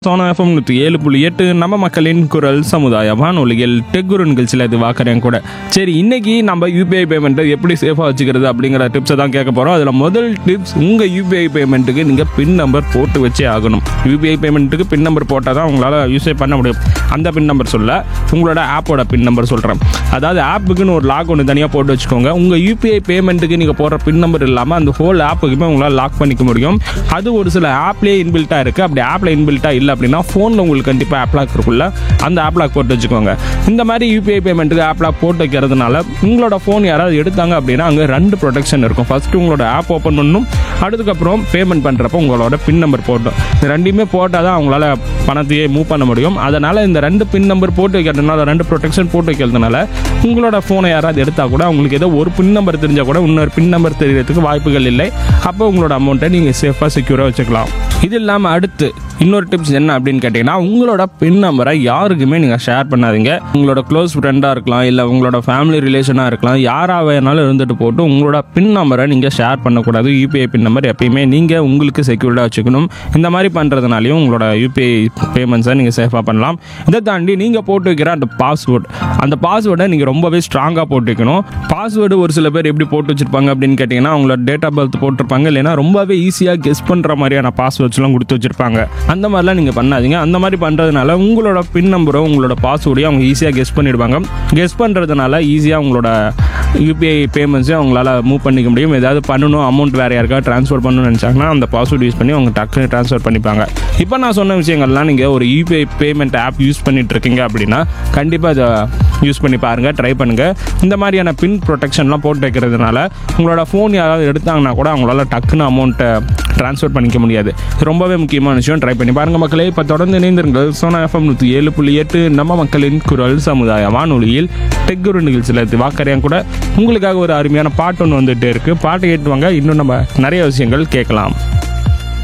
Sona FM நூற்றி ஏழு புள்ளி எட்டு நம்ம மக்களின் குரல் சமுதாய வானொலியில் டெக்குரு நிகழ்ச்சியில் இது வாக்குறேன் கூட சரி இன்னைக்கு நம்ம யூபிஐ பேமெண்ட்டை எப்படி சேஃபாக வச்சுக்கிறது அப்படிங்கிற டிப்ஸை தான் கேட்க போகிறோம் அதில் முதல் டிப்ஸ் உங்கள் யூபிஐ பேமெண்ட்டுக்கு நீங்கள் பின் நம்பர் போட்டு வச்சே ஆகணும் யூபிஐ பேமெண்ட்டுக்கு பின் நம்பர் போட்டால் தான் உங்களால் யூஸே பண்ண முடியும் அந்த பின் நம்பர் சொல்ல உங்களோட ஆப்போட பின் நம்பர் சொல்கிறேன் அதாவது ஆப்புக்குன்னு ஒரு லாக் ஒன்று தனியாக போட்டு வச்சுக்கோங்க உங்கள் யூபிஐ பேமெண்ட்டுக்கு நீங்கள் போடுற பின் நம்பர் இல்லாமல் அந்த ஹோல் ஆப்புக்குமே உங்களால் லாக் பண்ணிக்க முடியும் அது ஒரு சில ஆப்லேயே இன்பில்ட்டாக இருக்குது அப்படி ஆப்பில் இன்பில்ட்டாக இல்லை அப்படின்னா ஃபோனில் உங்களுக்கு கண்டிப்பாக ஆப் லாக் இருக்குல்ல அந்த ஆப் லாக் போட்டு வச்சுக்கோங்க இந்த மாதிரி யூபிஐ பேமெண்ட்டுக்கு ஆப் லாக் போட்டு வைக்கிறதுனால உங்களோட ஃபோன் யாராவது எடுத்தாங்க அப்படின்னா அங்கே ரெண்டு ப்ரொடெக்ஷன் இருக்கும் ஃபஸ்ட்டு உங்களோட ஆப் ஓப்பன் பண்ணணும் அதுக்கப்புறம் பேமெண்ட் பண்ணுறப்போ உங்களோட பின் நம்பர் போட்டோம் இந்த ரெண்டையுமே போட்டால் தான் அவங்களால பணத்தையே மூவ் பண்ண முடியும் அதனால் இந்த ரெண்டு பின் நம்பர் போட்டு வைக்கிறதுனால ரெண்டு ப்ரொடெக்ஷன் போட்டு வைக்கிறதுனால உங்களோட ஃபோனை யாராவது எடுத்தால் கூட உங்களுக்கு ஏதோ ஒரு பின் நம்பர் தெரிஞ்சால் கூட இன்னொரு பின் நம்பர் தெரியறதுக்கு வாய்ப்புகள் இல்லை அப்போ உங்களோட அமௌண்ட்டை நீங்கள் சேஃபாக செக்யூராக வச்சுக்கலாம் இது இல்லாமல் அடுத்து இன்னொரு டிப்ஸ் என்ன அப்படின்னு கேட்டிங்கன்னா உங்களோட பின் நம்பரை யாருக்குமே நீங்கள் ஷேர் பண்ணாதீங்க உங்களோட க்ளோஸ் ஃப்ரெண்டாக இருக்கலாம் இல்லை உங்களோட ஃபேமிலி ரிலேஷனாக இருக்கலாம் யாராக வேணாலும் இருந்துட்டு போட்டு உங்களோட பின் நம்பரை நீங்கள் ஷேர் பண்ணக்கூடாது யூபிஐ பின் நம்பர் எப்பயுமே நீங்கள் உங்களுக்கு செக்யூர்டாக வச்சுக்கணும் இந்த மாதிரி பண்ணுறதுனாலையும் உங்களோட யூபிஐ பேமெண்ட்ஸை நீங்கள் சேஃபாக பண்ணலாம் இதை தாண்டி நீங்கள் போட்டு வைக்கிற அந்த பாஸ்வேர்டு அந்த பாஸ்வேர்டை நீங்கள் ரொம்பவே ஸ்ட்ராங்காக போட்டு வைக்கணும் பாஸ்வேர்டு ஒரு சில பேர் எப்படி போட்டு வச்சிருப்பாங்க அப்படின்னு கேட்டிங்கன்னா அவங்களோட டேட் ஆஃப் பர்த் போட்டிருப்பாங்க இல்லைன்னா ரொம்பவே ஈஸியாக கெஸ் பண்ணுற மாதிரியான பாஸ்வேர்ட்ஸ்லாம் கொடுத்து வச்சிருப்பாங்க அந்த மாதிரிலாம் நீங்கள் பண்ணாதீங்க அந்த மாதிரி பண்ணுறதுனால உங்களோட பின் நம்பரோ உங்களோட பாஸ்வேர்டையும் அவங்க ஈஸியாக கெஸ் பண்ணிடுவாங்க கெஸ் பண்ணுறதுனால ஈஸியாக உங்களோட யூபிஐ பேமெண்ட்ஸையும் அவங்களால மூவ் பண்ணிக்க முடியும் ஏதாவது பண்ணணும் அமௌண்ட் வேறு யாருக்காவது ட்ரான்ஸ்ஃபர் பண்ணணும்னு நினச்சாங்கன்னா அந்த பாஸ்வேர்டு யூஸ் பண்ணி அவங்க டக்குன்னு ட்ரான்ஸ்ஃபர் பண்ணிப்பாங்க இப்போ நான் சொன்ன விஷயங்கள்லாம் நீங்கள் ஒரு யூபிஐ பேமெண்ட் ஆப் யூஸ் பண்ணிட்டு இருக்கீங்க அப்படின்னா கண்டிப்பாக அதை யூஸ் பண்ணி பாருங்கள் ட்ரை பண்ணுங்கள் இந்த மாதிரியான பின் ப்ரொடெக்ஷன்லாம் போட்டு வைக்கிறதுனால உங்களோட ஃபோன் யாராவது எடுத்தாங்கன்னா கூட அவங்களால டக்குன்னு அமௌண்ட்டை ட்ரான்ஸ்ஃபர் பண்ணிக்க முடியாது இது ரொம்பவே முக்கியமான விஷயம் ட்ரை பண்ணி பாருங்கள் மக்களே இப்போ தொடர்ந்து இணைந்திருங்கள் சோனா எஃப்எம் நூற்றி ஏழு புள்ளி எட்டு நம்ம மக்களின் குரல் சமுதாய வானொலியில் டெக்குரு நிகழ்ச்சியில் திவாக்கரையான் கூட உங்களுக்காக ஒரு அருமையான பாட்டு ஒன்று வந்துகிட்டே இருக்குது பாட்டு கேட்டுவாங்க இன்னும் நம்ம நிறைய விஷயங்கள் கேட்கலாம்